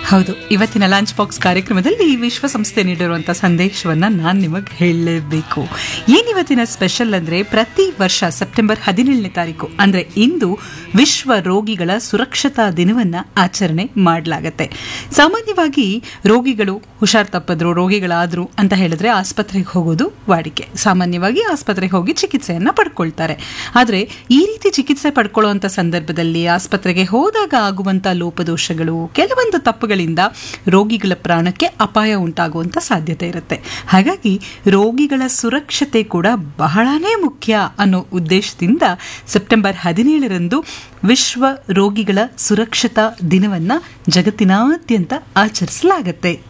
ಹೌದು ಇವತ್ತಿನ lunch box ಕಾರ್ಯಕ್ರಮದಲ್ಲಿ ಈ ವಿಶ್ವಸಂಸ್ಥೆ ನೀಡಿರುವಂತಹ ಸಂದೇಶವನ್ನ ನಾನು ನಿಮಗೆ ಹೇಳಲೇಬೇಕು ಏನಿವತ್ತಿನ ಸ್ಪೆಷಲ್ ಅಂದ್ರೆ ಪ್ರತಿ ವರ್ಷ ಸೆಪ್ಟೆಂಬರ್ ಹದಿನೇಳನೇ ತಾರೀಕು ಅಂದ್ರೆ ಇಂದು ವಿಶ್ವ ರೋಗಿಗಳ ಸುರಕ್ಷತಾ ದಿನವನ್ನ ಆಚರಣೆ ಮಾಡಲಾಗತ್ತೆ ಸಾಮಾನ್ಯವಾಗಿ ರೋಗಿಗಳು ಹುಷಾರ್ ತಪ್ಪಿದ್ರು ರೋಗಿಗಳಾದ್ರು ಅಂತ ಹೇಳಿದ್ರೆ ಆಸ್ಪತ್ರೆಗೆ ಹೋಗೋದು ವಾಡಿಕೆ ಸಾಮಾನ್ಯವಾಗಿ ಆಸ್ಪತ್ರೆಗೆ ಹೋಗಿ ಚಿಕಿತ್ಸೆಯನ್ನ ಪಡ್ಕೊಳ್ತಾರೆ ಆದ್ರೆ ಈ ರೀತಿ ಚಿಕಿತ್ಸೆ ಪಡ್ಕೊಳ್ಳುವಂತ ಸಂದರ್ಭದಲ್ಲಿ ಆಸ್ಪತ್ರೆಗೆ ಹೋದಾಗ ಆಗುವಂತ ಲೋಪದೋಷಗಳು ಕೆಲವೊಂದು ತಪ್ಪುಗಳಿಂದ ರೋಗಿಗಳ ಪ್ರಾಣಕ್ಕೆ ಅಪಾಯ ಉಂಟಾಗುವಂತ ಸಾಧ್ಯತೆ ಇರುತ್ತೆ ಹಾಗಾಗಿ ರೋಗಿಗಳ ಸುರಕ್ಷತೆ ಕೂಡ ಬಹಳನೇ ಮುಖ್ಯ ಅನ್ನೋ ಉದ್ದೇಶದಿಂದ ಸೆಪ್ಟೆಂಬರ್ ಹದಿನೇಳರಂದು ವಿಶ್ವ ರೋಗಿಗಳ ಸುರಕ್ಷತಾ ದಿನವನ್ನ ಜಗತ್ತಿನಾದ್ಯಂತ ಆಚರಿಸಲಾಗತ್ತೆ